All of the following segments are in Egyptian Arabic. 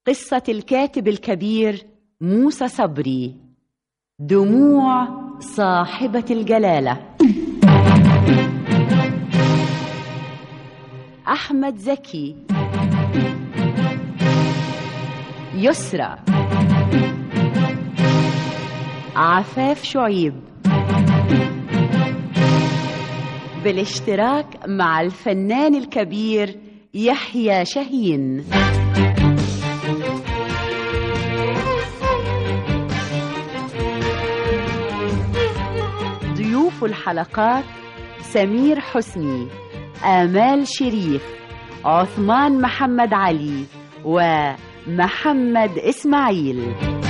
قصة الكاتب الكبير موسى صبري دموع صاحبة الجلالة أحمد زكي يسرى عفاف شعيب بالاشتراك مع الفنان الكبير يحيى شاهين ضيوف الحلقات سمير حسني آمال شريف عثمان محمد علي ومحمد إسماعيل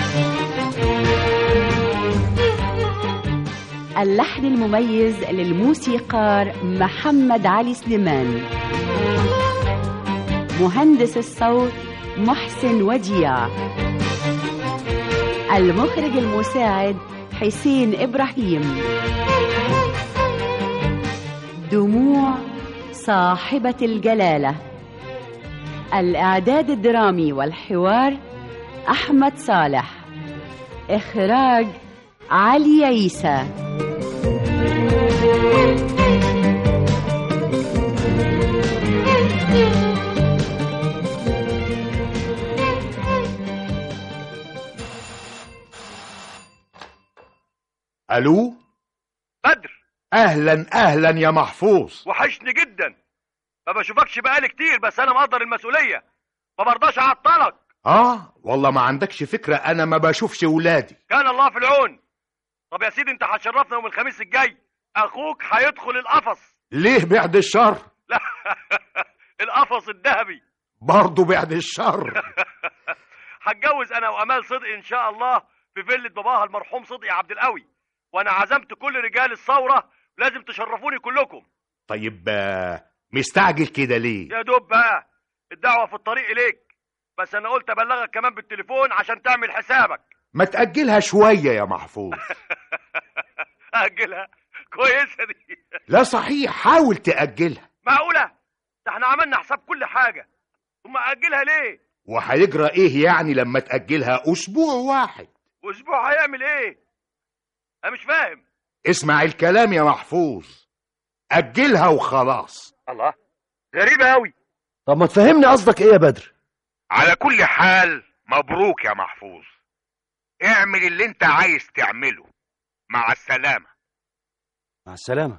اللحن المميز للموسيقار محمد علي سليمان مهندس الصوت محسن وديع المخرج المساعد حسين إبراهيم دموع صاحبة الجلالة الإعداد الدرامي والحوار أحمد صالح إخراج علي عيسى الو بدر اهلا اهلا يا محفوظ وحشني جدا ما بشوفكش بقالي كتير بس انا مقدر المسؤوليه ما برضاش اعطلك اه والله ما عندكش فكره انا ما بشوفش ولادي كان الله في العون طب يا سيدي انت هتشرفنا يوم الخميس الجاي اخوك هيدخل القفص ليه بعد الشر لا القفص الذهبي برضه بعد الشر هتجوز انا وامال صدقي ان شاء الله في فيلة باباها المرحوم صدقي عبد القوي وانا عزمت كل رجال الثوره لازم تشرفوني كلكم طيب آه، مستعجل كده ليه يا دوب بقى الدعوه في الطريق اليك بس انا قلت ابلغك كمان بالتليفون عشان تعمل حسابك ما تاجلها شويه يا محفوظ اجلها كويسه دي لا صحيح حاول تاجلها معقوله ده احنا عملنا حساب كل حاجه ثم اجلها ليه وهيجرى ايه يعني لما تاجلها اسبوع واحد واسبوع هيعمل ايه انا مش فاهم اسمع الكلام يا محفوظ اجلها وخلاص الله غريبه قوي طب ما تفهمني قصدك ايه يا بدر على كل حال مبروك يا محفوظ اعمل اللي انت عايز تعمله مع السلامة مع السلامة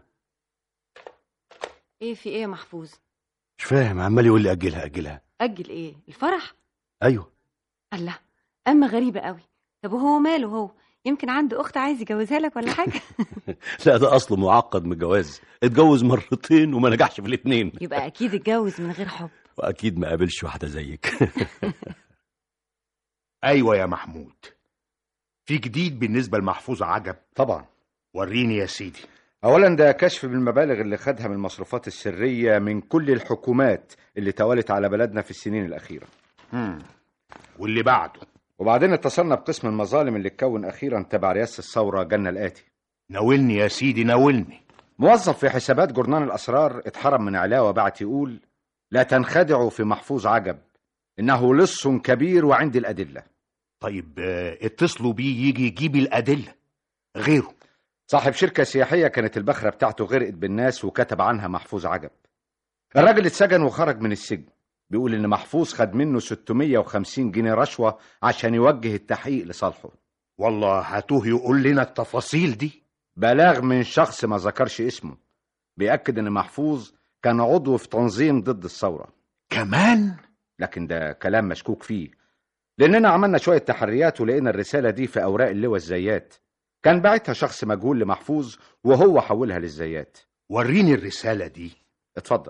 ايه في ايه يا محفوظ مش فاهم عمال يقول لي اجلها اجلها اجل ايه الفرح ايوه الله اما غريبه قوي طب وهو ماله هو يمكن عنده اخت عايز يجوزها لك ولا حاجه لا ده اصله معقد من الجواز اتجوز مرتين وما نجحش في الاثنين يبقى اكيد اتجوز من غير حب واكيد ما قابلش واحده زيك ايوه يا محمود في جديد بالنسبه لمحفوظ عجب طبعا وريني يا سيدي اولا ده كشف بالمبالغ اللي خدها من المصروفات السريه من كل الحكومات اللي توالت على بلدنا في السنين الاخيره مم. واللي بعده وبعدين اتصلنا بقسم المظالم اللي اتكون اخيرا تبع رئاسه الثوره جالنا الاتي ناولني يا سيدي ناولني موظف في حسابات جورنال الاسرار اتحرم من علاوه بعت يقول لا تنخدعوا في محفوظ عجب انه لص كبير وعندي الادله طيب آه، اتصلوا بيه يجي يجيب الادله غيره صاحب شركة سياحية كانت البخرة بتاعته غرقت بالناس وكتب عنها محفوظ عجب الراجل اتسجن وخرج من السجن بيقول ان محفوظ خد منه 650 جنيه رشوة عشان يوجه التحقيق لصالحه والله هاتوه يقول لنا التفاصيل دي بلاغ من شخص ما ذكرش اسمه بيأكد ان محفوظ كان عضو في تنظيم ضد الثورة كمان لكن ده كلام مشكوك فيه لاننا عملنا شوية تحريات ولقينا الرسالة دي في اوراق اللواء الزيات كان باعتها شخص مجهول لمحفوظ وهو حولها للزيات وريني الرساله دي اتفضل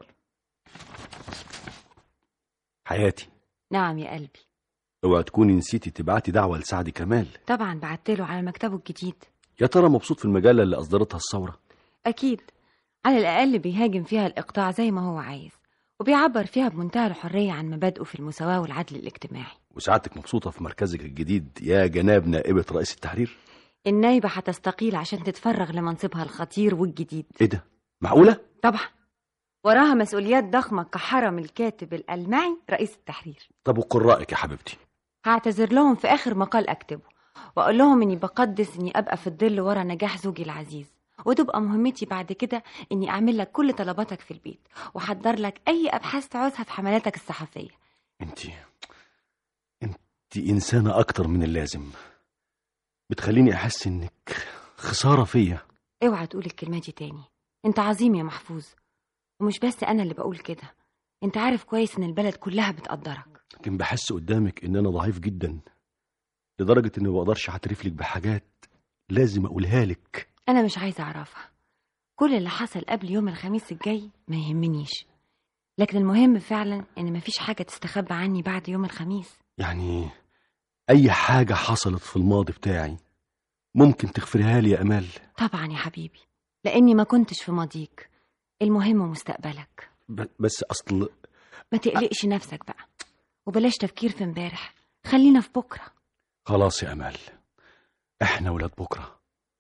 حياتي نعم يا قلبي اوعى تكوني نسيتي تبعتي دعوه لسعد كمال طبعا بعتله على مكتبه الجديد يا ترى مبسوط في المجله اللي اصدرتها الثوره اكيد على الاقل بيهاجم فيها الاقطاع زي ما هو عايز وبيعبر فيها بمنتهى الحريه عن مبادئه في المساواه والعدل الاجتماعي وسعادتك مبسوطه في مركزك الجديد يا جناب نائبه رئيس التحرير النايبه هتستقيل عشان تتفرغ لمنصبها الخطير والجديد ايه ده معقوله طبعا وراها مسؤوليات ضخمه كحرم الكاتب الألمعي رئيس التحرير طب وقرائك يا حبيبتي هعتذر لهم في آخر مقال أكتبه وأقول لهم إني بقدس إني أبقى في الظل ورا نجاح زوجي العزيز وتبقى مهمتي بعد كده إني أعمل لك كل طلباتك في البيت وأحضر لك أي أبحاث تعوزها في حملاتك الصحفية انت انت انسانه اكتر من اللازم بتخليني احس انك خساره فيا اوعى تقول الكلمة دي تاني انت عظيم يا محفوظ ومش بس انا اللي بقول كده انت عارف كويس ان البلد كلها بتقدرك لكن بحس قدامك ان انا ضعيف جدا لدرجه اني ما بقدرش اعترف لك بحاجات لازم اقولها لك انا مش عايزه اعرفها كل اللي حصل قبل يوم الخميس الجاي ما يهمنيش لكن المهم فعلا ان مفيش حاجه تستخبى عني بعد يوم الخميس يعني اي حاجه حصلت في الماضي بتاعي ممكن تغفرها لي يا امال طبعا يا حبيبي لاني ما كنتش في ماضيك المهم مستقبلك ب- بس اصل ما تقلقش نفسك بقى وبلاش تفكير في امبارح خلينا في بكره خلاص يا امال احنا ولاد بكره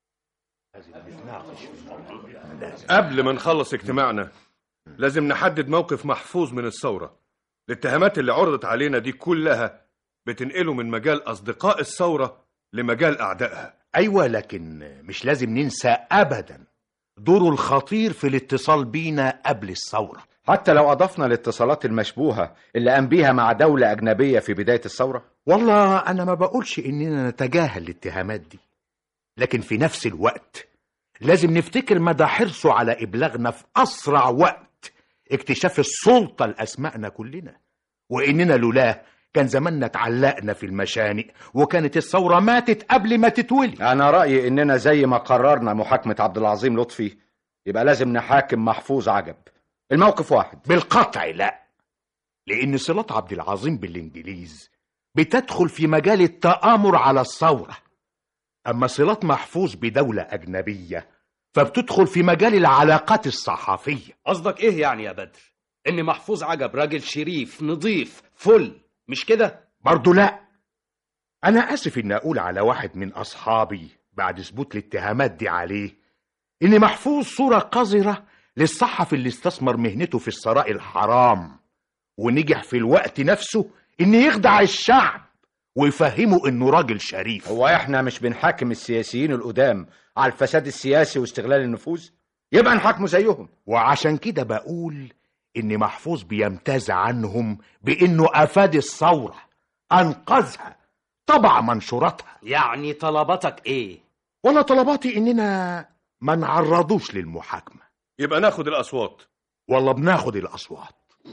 قبل ما نخلص اجتماعنا لازم نحدد موقف محفوظ من الثورة الاتهامات اللي عرضت علينا دي كلها بتنقله من مجال أصدقاء الثورة لمجال أعدائها ايوه لكن مش لازم ننسى ابدا دوره الخطير في الاتصال بينا قبل الثوره حتى لو أضفنا الاتصالات المشبوهة اللي قام بيها مع دولة أجنبية في بداية الثورة والله انا ما بقولش اننا نتجاهل الاتهامات دي لكن في نفس الوقت لازم نفتكر مدى حرصه على ابلاغنا في اسرع وقت اكتشاف السلطه لاسمائنا كلنا واننا لولاه كان زماننا اتعلقنا في المشانق وكانت الثوره ماتت قبل ما تتولي أنا رأيي إننا زي ما قررنا محاكمة عبد العظيم لطفي يبقى لازم نحاكم محفوظ عجب الموقف واحد بالقطع لا لأن صلات عبد العظيم بالإنجليز بتدخل في مجال التآمر على الثورة أما صلات محفوظ بدولة أجنبية فبتدخل في مجال العلاقات الصحفية قصدك ايه يعني يا بدر ان محفوظ عجب راجل شريف نظيف فل مش كده برضو لا أنا آسف إن أقول على واحد من أصحابي بعد ثبوت الاتهامات دي عليه إن محفوظ صورة قذرة للصحفي اللي استثمر مهنته في الثراء الحرام ونجح في الوقت نفسه إن يخدع الشعب ويفهمه إنه راجل شريف هو إحنا مش بنحاكم السياسيين القدام على الفساد السياسي واستغلال النفوذ يبقى نحاكمه زيهم وعشان كده بقول إن محفوظ بيمتاز عنهم بإنه أفاد الثورة أنقذها طبع منشوراتها يعني طلباتك ايه ولا طلباتي إننا ما نعرضوش للمحاكمة يبقى ناخد الأصوات والله بناخد الأصوات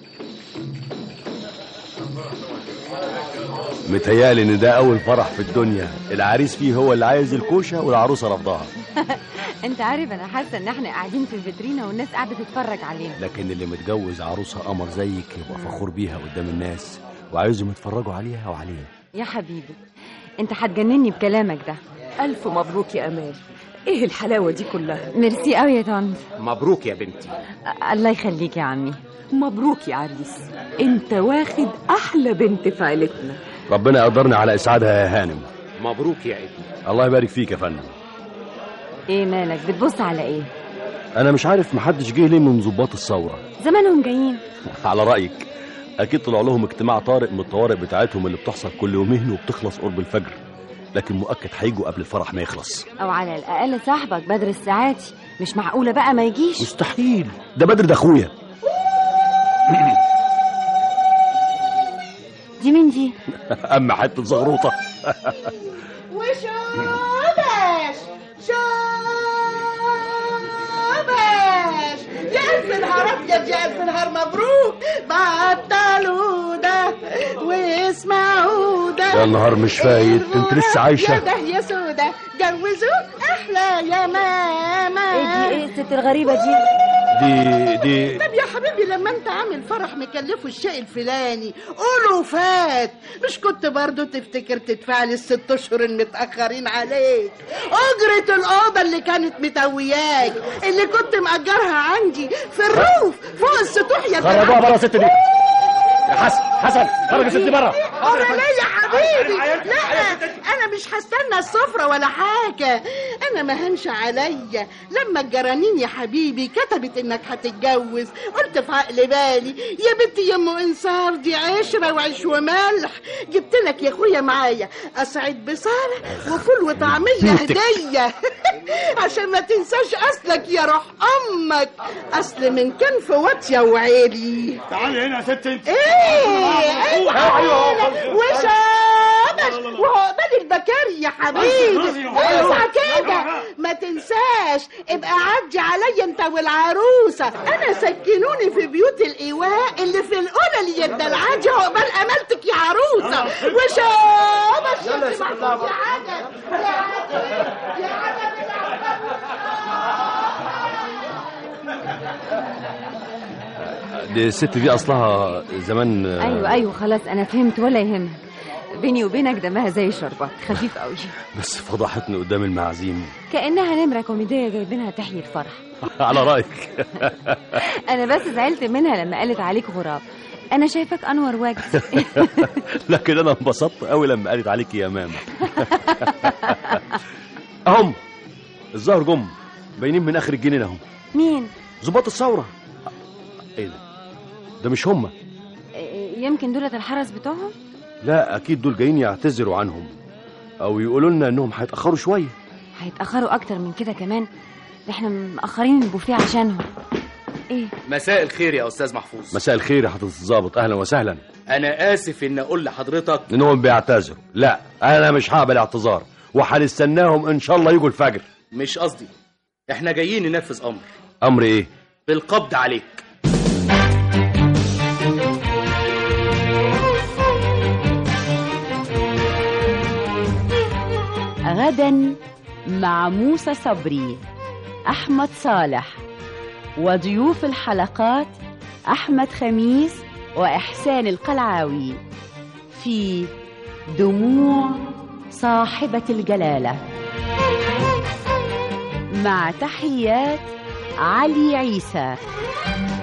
متهيألي ان ده اول فرح في الدنيا العريس فيه هو اللي عايز الكوشه والعروسه رفضها انت عارف انا حاسه ان احنا قاعدين في الفيترينا والناس قاعده تتفرج علينا لكن اللي متجوز عروسه قمر زيك يبقى فخور بيها قدام الناس وعايزهم يتفرجوا عليها وعليه يا حبيبي انت هتجنني بكلامك ده ألف مبروك يا أمال إيه الحلاوة دي كلها ميرسي قوي يا طنط مبروك يا بنتي أ- الله يخليك يا عمي مبروك يا عريس أنت واخد أحلى بنت في عيلتنا ربنا يقدرنا على اسعادها يا هانم مبروك يا ابني الله يبارك فيك يا فندم ايه مالك بتبص على ايه انا مش عارف محدش جه ليه من ضباط الثوره زمانهم جايين على رايك اكيد طلع لهم اجتماع طارئ من الطوارئ بتاعتهم اللي بتحصل كل يومين وبتخلص قرب الفجر لكن مؤكد هيجوا قبل الفرح ما يخلص او على الاقل صاحبك بدر الساعاتي مش معقوله بقى ما يجيش مستحيل ده بدر ده اخويا دي مين دي اما حته زغروطه وشابش شابش يا ألف نهار أبيض يا ألف نهار مبروك بطلوا ده واسمعوا ده يا النهار مش فايت انت لسه يا عايشه ده يا سودة جوزوك أحلى يا ماما ايه دي ايه الست الغريبه دي دي دي طب يا حبيبي لما انت عامل فرح مكلفه الشيء الفلاني قوله فات مش كنت برضو تفتكر تدفع لي الست اشهر المتاخرين عليك اجره الاوضه اللي كانت متوياك اللي كنت مأجرها عندي في الروف فوق السطوح يا خربوها بقى يا ست دي يا حسن حسن خرج يا ستي بره أنا ليه يا حبيبي لا انا مش هستنى السفرة ولا حاجة انا ما هنش عليا لما الجرانين يا حبيبي كتبت انك هتتجوز قلت في عقل بالي يا بنتي يا ام انصار دي عشرة وعيش وملح جبت لك يا اخويا معايا اسعد بصالة وفول وطعمية بنتك. هدية عشان ما تنساش اصلك يا روح امك اصل من كان في واطية وعيلي تعالي هنا يا ست انت ايه ايوه أيوة. وشابش وعقبال البكاري يا حبيبي أيوة. اوعى كده ما تنساش ابقى عدي عليا انت والعروسه انا سكنوني في بيوت الايواء اللي في الاولى اللي الدلعه دي عقبال امالتك يا عروسه وشابش يلا يا ست يا الله. عجب يا عجب يا عجب دي الست دي اصلها زمان ايوه ايوه خلاص انا فهمت ولا يهمك بيني وبينك دمها زي الشربات خفيف قوي بس فضحتني قدام المعازيم كانها نمره كوميديه جايبينها تحيي الفرح على رايك انا بس زعلت منها لما قالت عليك غراب انا شايفك انور وجه لكن انا انبسطت قوي لما قالت عليك يا ماما اهم الظهر جم باينين من اخر الجنينه اهم مين ظباط الثوره ايه ده ده مش هم إيه، يمكن دولة الحرس بتوعهم لا اكيد دول جايين يعتذروا عنهم او يقولوا لنا انهم هيتاخروا شويه هيتاخروا اكتر من كده كمان ده احنا مأخرين البوفيه عشانهم ايه مساء الخير يا استاذ محفوظ مساء الخير يا حضره الظابط اهلا وسهلا انا اسف ان اقول لحضرتك انهم بيعتذروا لا انا مش هقبل اعتذار وهنستناهم ان شاء الله يجوا الفجر مش قصدي احنا جايين ننفذ امر امر ايه بالقبض عليك غدا مع موسى صبري أحمد صالح وضيوف الحلقات أحمد خميس وإحسان القلعاوي في دموع صاحبة الجلالة مع تحيات علي عيسى